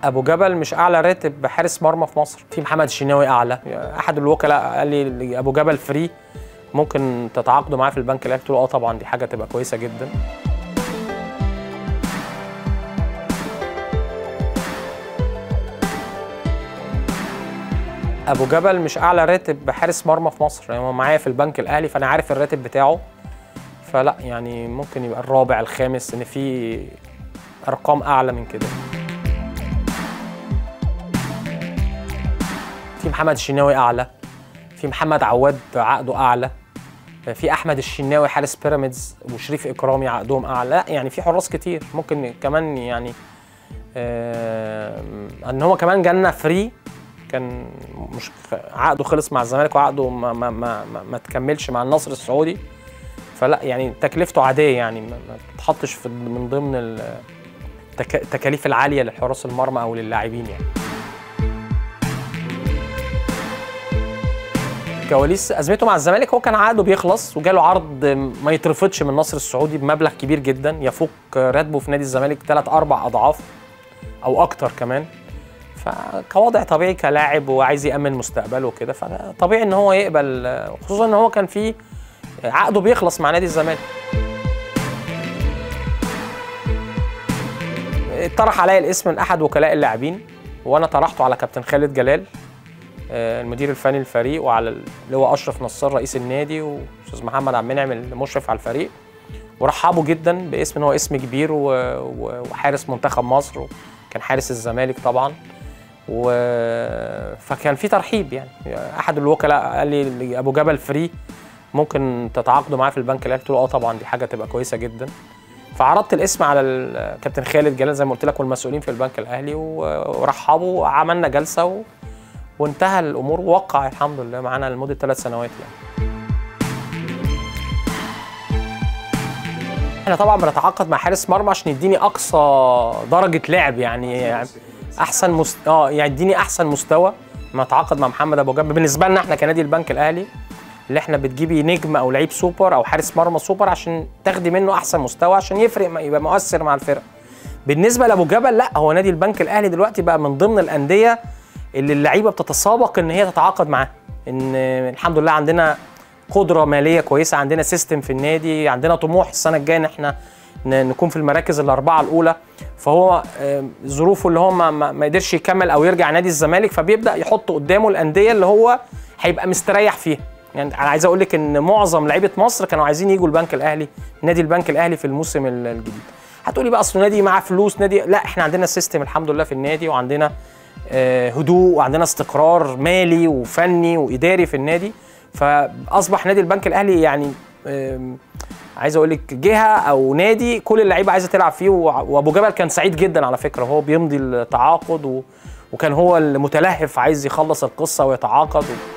ابو جبل مش اعلى راتب حارس مرمى في مصر في محمد الشناوي اعلى احد الوكلاء قال لي ابو جبل فري ممكن تتعاقدوا معاه في البنك الاهلي قلت له اه طبعا دي حاجه تبقى كويسه جدا ابو جبل مش اعلى راتب حارس مرمى في مصر يعني هو معايا في البنك الاهلي فانا عارف الراتب بتاعه فلا يعني ممكن يبقى الرابع الخامس ان في ارقام اعلى من كده في محمد الشناوي اعلى في محمد عواد عقده اعلى في احمد الشناوي حارس بيراميدز وشريف اكرامي عقدهم اعلى لا يعني في حراس كتير ممكن كمان يعني آه ان هو كمان جالنا فري كان مش عقده خلص مع الزمالك وعقده ما ما ما, ما, ما تكملش مع النصر السعودي فلا يعني تكلفته عاديه يعني ما, ما تتحطش في من ضمن التكاليف العاليه لحراس المرمى او للاعبين يعني كواليس ازمته مع الزمالك هو كان عقده بيخلص وجاله عرض ما يترفضش من النصر السعودي بمبلغ كبير جدا يفوق راتبه في نادي الزمالك ثلاث اربع اضعاف او اكتر كمان فكوضع طبيعي كلاعب وعايز يامن مستقبله وكده فطبيعي ان هو يقبل خصوصا ان هو كان في عقده بيخلص مع نادي الزمالك اطرح عليا الاسم من احد وكلاء اللاعبين وانا طرحته على كابتن خالد جلال المدير الفني للفريق وعلى اللي هو اشرف نصار رئيس النادي واستاذ محمد عبد المنعم المشرف على الفريق ورحبوا جدا باسم ان هو اسم كبير وحارس منتخب مصر كان حارس الزمالك طبعا و فكان في ترحيب يعني احد الوكلاء قال لي ابو جبل فري ممكن تتعاقدوا معاه في البنك الاهلي قلت له اه طبعا دي حاجه تبقى كويسه جدا فعرضت الاسم على الكابتن خالد جلال زي ما قلت لك والمسؤولين في البنك الاهلي ورحبوا وعملنا جلسه و... وانتهى الامور ووقع الحمد لله معانا لمده ثلاث سنوات يعني. احنا طبعا بنتعاقد مع حارس مرمى عشان يديني اقصى درجه لعب يعني, يعني احسن مست... اه يعني يديني احسن مستوى ما اتعاقد مع محمد ابو جنب بالنسبه لنا احنا كنادي البنك الاهلي اللي احنا بتجيبي نجم او لعيب سوبر او حارس مرمى سوبر عشان تاخدي منه احسن مستوى عشان يفرق يبقى مؤثر مع الفرقه بالنسبه لابو جبل لا هو نادي البنك الاهلي دلوقتي بقى من ضمن الانديه اللي اللعيبه بتتسابق ان هي تتعاقد معاه ان الحمد لله عندنا قدره ماليه كويسه عندنا سيستم في النادي عندنا طموح السنه الجايه ان احنا نكون في المراكز الاربعه الاولى فهو ظروفه اللي هو ما, ما قدرش يكمل او يرجع نادي الزمالك فبيبدا يحط قدامه الانديه اللي هو هيبقى مستريح فيها يعني انا عايز اقول لك ان معظم لعيبه مصر كانوا عايزين يجوا البنك الاهلي نادي البنك الاهلي في الموسم الجديد هتقولي بقى اصل نادي معاه فلوس نادي لا احنا عندنا سيستم الحمد لله في النادي وعندنا هدوء وعندنا استقرار مالي وفني واداري في النادي فاصبح نادي البنك الاهلي يعني عايز اقول لك جهه او نادي كل اللعيبه عايزه تلعب فيه وابو جبل كان سعيد جدا على فكره هو بيمضي التعاقد و... وكان هو المتلهف عايز يخلص القصه ويتعاقد و...